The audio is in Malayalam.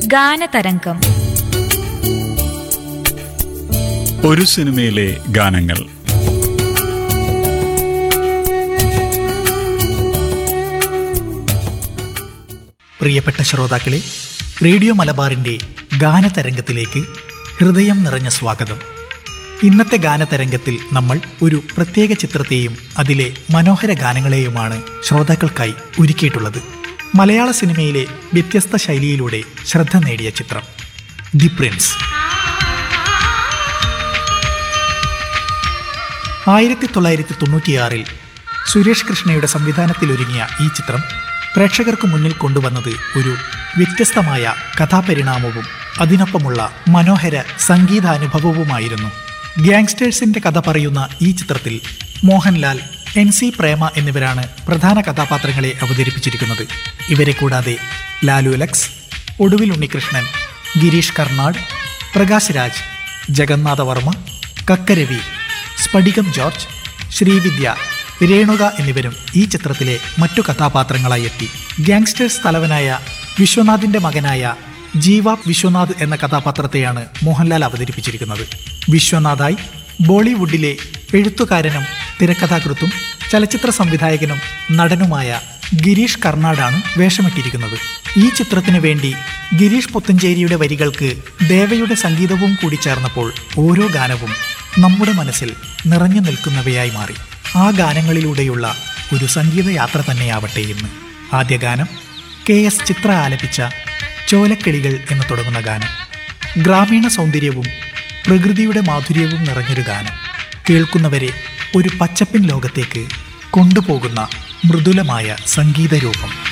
ഗാനതരംഗം ഒരു സിനിമയിലെ ഗാനങ്ങൾ പ്രിയപ്പെട്ട ശ്രോതാക്കളെ റേഡിയോ മലബാറിൻ്റെ ഗാനതരംഗത്തിലേക്ക് ഹൃദയം നിറഞ്ഞ സ്വാഗതം ഇന്നത്തെ ഗാനതരംഗത്തിൽ നമ്മൾ ഒരു പ്രത്യേക ചിത്രത്തെയും അതിലെ മനോഹര ഗാനങ്ങളെയുമാണ് ശ്രോതാക്കൾക്കായി ഒരുക്കിയിട്ടുള്ളത് മലയാള സിനിമയിലെ വ്യത്യസ്ത ശൈലിയിലൂടെ ശ്രദ്ധ നേടിയ ചിത്രം ദി പ്രിൻസ് ആയിരത്തി തൊള്ളായിരത്തി തൊണ്ണൂറ്റിയാറിൽ സുരേഷ് കൃഷ്ണയുടെ സംവിധാനത്തിലൊരുങ്ങിയ ഈ ചിത്രം പ്രേക്ഷകർക്ക് മുന്നിൽ കൊണ്ടുവന്നത് ഒരു വ്യത്യസ്തമായ കഥാപരിണാമവും അതിനൊപ്പമുള്ള മനോഹര സംഗീതാനുഭവവുമായിരുന്നു ഗ്യാങ്സ്റ്റേഴ്സിന്റെ കഥ പറയുന്ന ഈ ചിത്രത്തിൽ മോഹൻലാൽ എൻ സി പ്രേമ എന്നിവരാണ് പ്രധാന കഥാപാത്രങ്ങളെ അവതരിപ്പിച്ചിരിക്കുന്നത് ഇവരെ കൂടാതെ ലാലു ലക്സ് ഒടുവിൽ ഉണ്ണികൃഷ്ണൻ ഗിരീഷ് കർണാട് പ്രകാശ് രാജ് ജഗന്നാഥ വർമ്മ കക്കരവി സ്ഫടികം ജോർജ് ശ്രീവിദ്യ രേണുക എന്നിവരും ഈ ചിത്രത്തിലെ മറ്റു കഥാപാത്രങ്ങളായി എത്തി ഗ്യാങ്സ്റ്റേഴ്സ് തലവനായ വിശ്വനാഥിന്റെ മകനായ ജീവ വിശ്വനാഥ് എന്ന കഥാപാത്രത്തെയാണ് മോഹൻലാൽ അവതരിപ്പിച്ചിരിക്കുന്നത് വിശ്വനാഥായി ബോളിവുഡിലെ എഴുത്തുകാരനും തിരക്കഥാകൃത്തും ചലച്ചിത്ര സംവിധായകനും നടനുമായ ഗിരീഷ് കർണാടാണ് വേഷമിട്ടിരിക്കുന്നത് ഈ ചിത്രത്തിനു വേണ്ടി ഗിരീഷ് പുത്തഞ്ചേരിയുടെ വരികൾക്ക് ദേവയുടെ സംഗീതവും കൂടി ചേർന്നപ്പോൾ ഓരോ ഗാനവും നമ്മുടെ മനസ്സിൽ നിറഞ്ഞു നിൽക്കുന്നവയായി മാറി ആ ഗാനങ്ങളിലൂടെയുള്ള ഒരു സംഗീത യാത്ര തന്നെയാവട്ടെ ഇന്ന് ആദ്യ ഗാനം കെ എസ് ചിത്ര ആലപിച്ച ചോലക്കിളികൾ എന്ന് തുടങ്ങുന്ന ഗാനം ഗ്രാമീണ സൗന്ദര്യവും പ്രകൃതിയുടെ മാധുര്യവും നിറഞ്ഞൊരു ഗാനം കേൾക്കുന്നവരെ ഒരു പച്ചപ്പിൻ ലോകത്തേക്ക് കൊണ്ടുപോകുന്ന മൃദുലമായ സംഗീത രൂപം